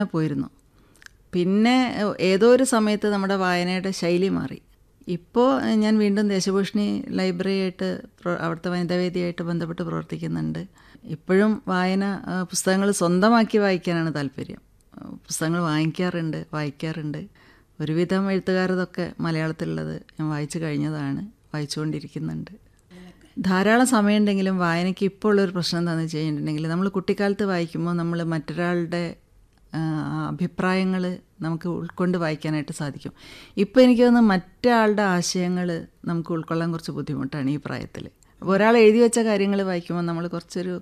പോയിരുന്നു പിന്നെ ഏതോ ഒരു സമയത്ത് നമ്മുടെ വായനയുടെ ശൈലി മാറി ഇപ്പോൾ ഞാൻ വീണ്ടും ദേശഭൂഷണി ലൈബ്രറി ആയിട്ട് പ്ര- അവിടുത്തെ വനിതാവേദിയായിട്ട് ബന്ധപ്പെട്ട് പ്രവർത്തിക്കുന്നുണ്ട് ഇപ്പോഴും വായന പുസ്തകങ്ങൾ സ്വന്തമാക്കി വായിക്കാനാണ് താല്പര്യം ആ, പുസ്തകങ്ങൾ വാങ്ങിക്കാറുണ്ട് വായിക്കാറുണ്ട് ഒരുവിധം എഴുത്തുകാരതൊക്കെ മലയാളത്തിലുള്ളത് ഞാൻ വായിച്ചു കഴിഞ്ഞതാണ് വായിച്ചുകൊണ്ടിരിക്കുന്നുണ്ട് ധാരാളം സമയമുണ്ടെങ്കിലും വായനയ്ക്ക് ഇപ്പോൾ ഉള്ളൊരു പ്രശ്നം എന്താണെന്ന് വെച്ച് കഴിഞ്ഞിട്ടുണ്ടെങ്കിൽ നമ്മൾ കുട്ടിക്കാലത്ത് വായിക്കുമ്പോൾ നമ്മൾ മറ്റൊരാളുടെ അഭിപ്രായങ്ങൾ നമുക്ക് ഉൾക്കൊണ്ട് വായിക്കാനായിട്ട് സാധിക്കും ഇപ്പോൾ എനിക്ക് തോന്നുന്നു മറ്റൊരാളുടെ ആശയങ്ങൾ നമുക്ക് ഉൾക്കൊള്ളാൻ കുറച്ച് ബുദ്ധിമുട്ടാണ് ഈ പ്രായത്തിൽ അപ്പോൾ ഒരാൾ എഴുതി വെച്ച കാര്യങ്ങൾ വായിക്കുമ്പോൾ നമ്മൾ കുറച്ചൊരു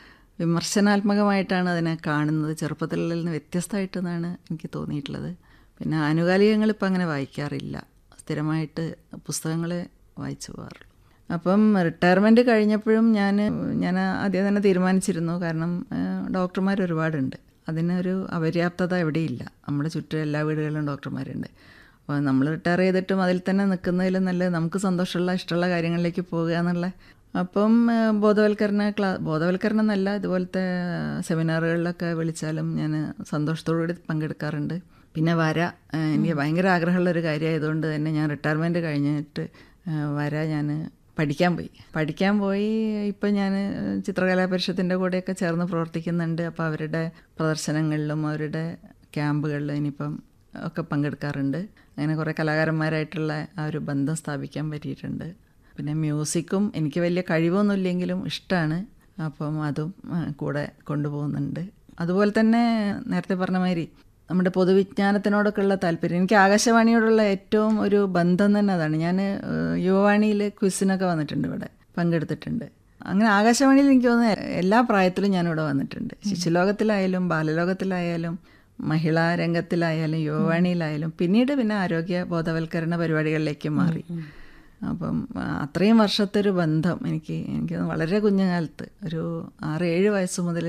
വിമർശനാത്മകമായിട്ടാണ് അതിനെ കാണുന്നത് ചെറുപ്പത്തിലുള്ള നിന്ന് വ്യത്യസ്തമായിട്ടെന്നാണ് എനിക്ക് തോന്നിയിട്ടുള്ളത് പിന്നെ ആനുകാലികങ്ങൾ ഇപ്പം അങ്ങനെ വായിക്കാറില്ല സ്ഥിരമായിട്ട് പുസ്തകങ്ങൾ വായിച്ചു പോകാറുള്ളൂ അപ്പം റിട്ടയർമെൻറ്റ് കഴിഞ്ഞപ്പോഴും ഞാൻ ഞാൻ ആദ്യം തന്നെ തീരുമാനിച്ചിരുന്നു കാരണം ഡോക്ടർമാർ ഒരുപാടുണ്ട് അതിനൊരു അപര്യാപ്തത എവിടെയില്ല നമ്മുടെ ചുറ്റും എല്ലാ വീടുകളിലും ഡോക്ടർമാരുണ്ട് അപ്പോൾ നമ്മൾ റിട്ടയർ ചെയ്തിട്ടും അതിൽ തന്നെ നിൽക്കുന്നതിലും നല്ലത് നമുക്ക് സന്തോഷമുള്ള ഇഷ്ടമുള്ള കാര്യങ്ങളിലേക്ക് പോകുക എന്നുള്ള അപ്പം ഏഹ്, ബോധവൽക്കരണ ക്ലാ ബോധവൽക്കരണം എന്നല്ല ഇതുപോലത്തെ സെമിനാറുകളിലൊക്കെ വിളിച്ചാലും ഞാൻ സന്തോഷത്തോടുകൂടി പങ്കെടുക്കാറുണ്ട് പിന്നെ വര ഏഹ്, എനിക്ക് ഭയങ്കര ആഗ്രഹമുള്ള ഒരു കാര്യമായതുകൊണ്ട് തന്നെ ഞാൻ റിട്ടയർമെൻറ്റ് കഴിഞ്ഞിട്ട് ഏഹ്, വര ഞാൻ പഠിക്കാൻ പോയി പഠിക്കാൻ പോയി ഇപ്പം ഞാൻ ചിത്രകലാ പരിഷത്തിൻ്റെ കൂടെയൊക്കെ ചേർന്ന് പ്രവർത്തിക്കുന്നുണ്ട് അപ്പോൾ അവരുടെ പ്രദർശനങ്ങളിലും അവരുടെ ക്യാമ്പുകളിലും ഇനിയിപ്പം ഒക്കെ പങ്കെടുക്കാറുണ്ട് അങ്ങനെ കുറേ കലാകാരന്മാരായിട്ടുള്ള ആ ഒരു ബന്ധം സ്ഥാപിക്കാൻ പറ്റിയിട്ടുണ്ട് പിന്നെ മ്യൂസിക്കും എനിക്ക് വലിയ കഴിവൊന്നുമില്ലെങ്കിലും ഇഷ്ടമാണ് അപ്പം അതും ആ, കൂടെ കൊണ്ടുപോകുന്നുണ്ട് അതുപോലെ തന്നെ നേരത്തെ പറഞ്ഞ മാതിരി നമ്മുടെ പൊതുവിജ്ഞാനത്തിനോടൊക്കെ ഉള്ള താല്പര്യം എനിക്ക് ആകാശവാണിയോടുള്ള ഏറ്റവും ഒരു ബന്ധം തന്നെ അതാണ് ഞാൻ യുവവാണിയിൽ ക്വിസിനൊക്കെ വന്നിട്ടുണ്ട് ഇവിടെ പങ്കെടുത്തിട്ടുണ്ട് അങ്ങനെ ആകാശവാണിയിൽ എനിക്ക് തോന്നുന്നു എല്ലാ പ്രായത്തിലും ഞാനിവിടെ വന്നിട്ടുണ്ട് ശിശുലോകത്തിലായാലും ബാലലോകത്തിലായാലും മഹിളാ രംഗത്തിലായാലും യുവവാണിയിലായാലും പിന്നീട് പിന്നെ ആരോഗ്യ ബോധവൽക്കരണ പരിപാടികളിലേക്ക് മാറി അപ്പം ആ, അത്രയും വർഷത്തെ ഒരു ബന്ധം എനിക്ക് എനിക്ക് തോന്നുന്നു വളരെ കുഞ്ഞുകാലത്ത് ഒരു ആറ് ഏഴ് വയസ്സ് മുതൽ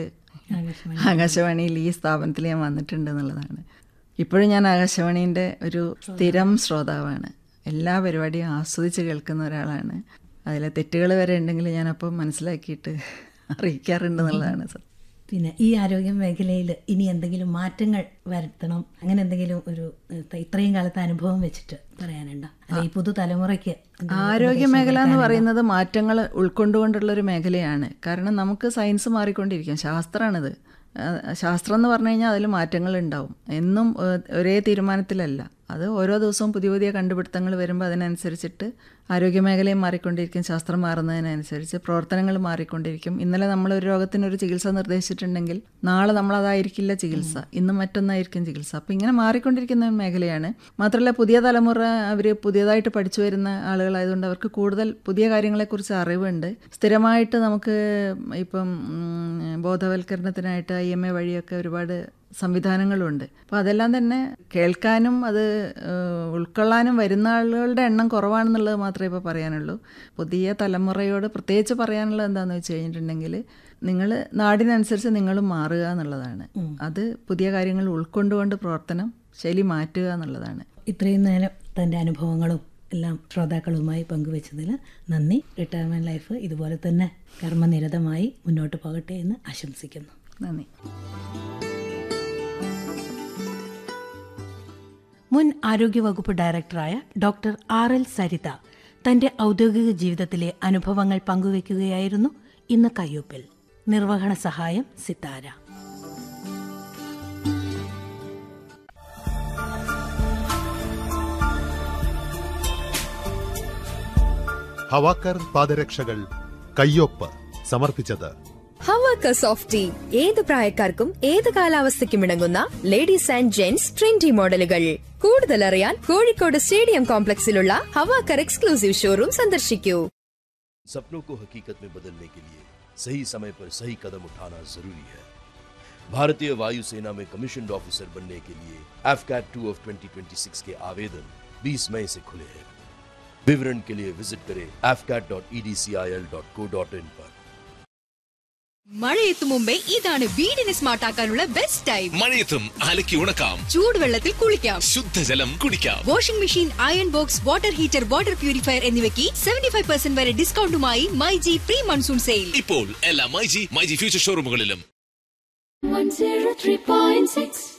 ആകാശവാണിയിൽ ഈ സ്ഥാപനത്തിൽ ഞാൻ വന്നിട്ടുണ്ട് എന്നുള്ളതാണ് ഇപ്പോഴും ഞാൻ ആകാശവാണീൻ്റെ ഒരു സ്ഥിരം ശ്രോതാവാണ് എല്ലാ പരിപാടിയും ആസ്വദിച്ച് കേൾക്കുന്ന ഒരാളാണ് അതിലെ തെറ്റുകൾ വരെ ഉണ്ടെങ്കിൽ ഞാനപ്പം മനസ്സിലാക്കിയിട്ട് അറിയിക്കാറുണ്ട് എന്നുള്ളതാണ് സത്യം പിന്നെ ഈ ആരോഗ്യ മേഖലയിൽ ഇനി എന്തെങ്കിലും മാറ്റങ്ങൾ വരുത്തണം അങ്ങനെ എന്തെങ്കിലും ഒരു ഏഹ്, ഇത്രയും കാലത്തെ അനുഭവം വെച്ചിട്ട് പറയാനുണ്ടോ അല്ല ഈ പുതുതലമുറയ്ക്ക് എന്തെങ്കിലും ആരോഗ്യ മേഖല എന്ന് പറയുന്നത് മാറ്റങ്ങൾ ഉൾക്കൊണ്ടുകൊണ്ടുള്ള ഒരു മേഖലയാണ് കാരണം നമുക്ക് സയൻസ് മാറിക്കൊണ്ടിരിക്കും ശാസ്ത്രമാണിത് ആ, ശാസ്ത്രം എന്ന് പറഞ്ഞു കഴിഞ്ഞാൽ അതിൽ മാറ്റങ്ങൾ ഉണ്ടാവും എന്നും ഏഹ്, ഒരേ തീരുമാനത്തിലല്ല അത് ഓരോ ദിവസവും പുതിയ പുതിയ കണ്ടുപിടുത്തങ്ങൾ വരുമ്പോൾ അതിനനുസരിച്ചിട്ട് ആരോഗ്യ മേഖലയും മാറിക്കൊണ്ടിരിക്കും ശാസ്ത്രം മാറുന്നതിനനുസരിച്ച് പ്രവർത്തനങ്ങൾ മാറിക്കൊണ്ടിരിക്കും ഇന്നലെ നമ്മൾ ഒരു രോഗത്തിനൊരു ചികിത്സ നിർദ്ദേശിച്ചിട്ടുണ്ടെങ്കിൽ നാളെ നമ്മളതായിരിക്കില്ല ചികിത്സ ഇന്ന് മറ്റൊന്നായിരിക്കും ചികിത്സ അപ്പോൾ ഇങ്ങനെ മാറിക്കൊണ്ടിരിക്കുന്ന ഒരു മേഖലയാണ് മാത്രമല്ല പുതിയ തലമുറ അവർ പുതിയതായിട്ട് പഠിച്ചു വരുന്ന ആളുകളായതുകൊണ്ട് അവർക്ക് കൂടുതൽ പുതിയ കാര്യങ്ങളെക്കുറിച്ച് അറിവുണ്ട് സ്ഥിരമായിട്ട് നമുക്ക് ഇപ്പം ഉം, ബോധവൽക്കരണത്തിനായിട്ട് ഐ എം എ വഴിയൊക്കെ ഒരുപാട് സംവിധാനങ്ങളുണ്ട് അപ്പോൾ അതെല്ലാം തന്നെ കേൾക്കാനും അത് ഏഹ്, ഉൾക്കൊള്ളാനും വരുന്ന ആളുകളുടെ എണ്ണം കുറവാണെന്നുള്ളത് മാത്രമേ ഇപ്പോൾ പറയാനുള്ളൂ പുതിയ തലമുറയോട് പ്രത്യേകിച്ച് പറയാനുള്ളത് എന്താണെന്ന് വെച്ച് കഴിഞ്ഞിട്ടുണ്ടെങ്കിൽ നിങ്ങൾ നാടിനനുസരിച്ച് നിങ്ങൾ മാറുക എന്നുള്ളതാണ് അത് പുതിയ കാര്യങ്ങൾ ഉൾക്കൊണ്ടുകൊണ്ട് പ്രവർത്തനം ശൈലി മാറ്റുക എന്നുള്ളതാണ് ഇത്രയും നേരം തൻ്റെ അനുഭവങ്ങളും എല്ലാം ശ്രോതാക്കളുമായി പങ്കുവച്ചതിൽ നന്ദി റിട്ടയർമെൻറ്റ് ലൈഫ് ഇതുപോലെ തന്നെ കർമ്മനിരതമായി മുന്നോട്ട് പോകട്ടെ എന്ന് ആശംസിക്കുന്നു നന്ദി മുൻ ആരോഗ്യവകുപ്പ് ഡയറക്ടറായ ഡോക്ടർ ആർ എൽ സരിത തന്റെ ഔദ്യോഗിക ജീവിതത്തിലെ അനുഭവങ്ങൾ പങ്കുവയ്ക്കുകയായിരുന്നു ഇന്ന് കയ്യൂപ്പിൽ നിർവഹണ സഹായം സിത്താര ഹവാക്കർ പാദരക്ഷകൾ കയ്യൊപ്പ് സമർപ്പിച്ചത് ഹവാക്ക സോഫ്റ്റ് ടീ ഏത് പ്രായക്കാർക്കും ഏത് കാലാവസ്ഥയ്ക്കും ഇണങ്ങുന്ന ലേഡീസ് ആൻഡ് ജെന്റ്സ് ട്രെൻഡി മോഡലുകൾ കൂടുതൽ അറിയാൻ കോഴിക്കോട് സ്റ്റേഡിയം കോംപ്ലക്സിലുള്ള ഹവാക്കർ എക്സ്ക്ലൂസീവ് ഷോറൂം സന്ദർശിക്കൂ सपनों को हकीकत में बदलने के लिए सही समय पर सही कदम उठाना जरूरी है भारतीय वायुसेना में कमीशन ऑफिसर बनने के लिए एफकैट टू ऑफ 2026 के आवेदन 20 मई से खुले हैं विवरण के लिए विजिट करें afcat.edcil.co.in पर മഴയെത്തും മുമ്പേ ഇതാണ് വീടിനെ സ്മാർട്ട് ആക്കാനുള്ള ബെസ്റ്റ് ടൈം മഴയത്തും അലക്കി ഉണക്കാം ചൂടുവെള്ളത്തിൽ കുളിക്കാം ശുദ്ധജലം കുടിക്കാം washing machine iron box water heater water purifier എന്നിവയ്ക്ക് സെവന്റി ഫൈവ് പെർസെന്റ് വരെ ഡിസ്കൗണ്ടുമായി My G pre monsoon sale ഇപ്പോൾ എല്ലാ മൈജി മൈജി ഫ്യൂച്ചർ ഷോറൂമുകളിലും 103.6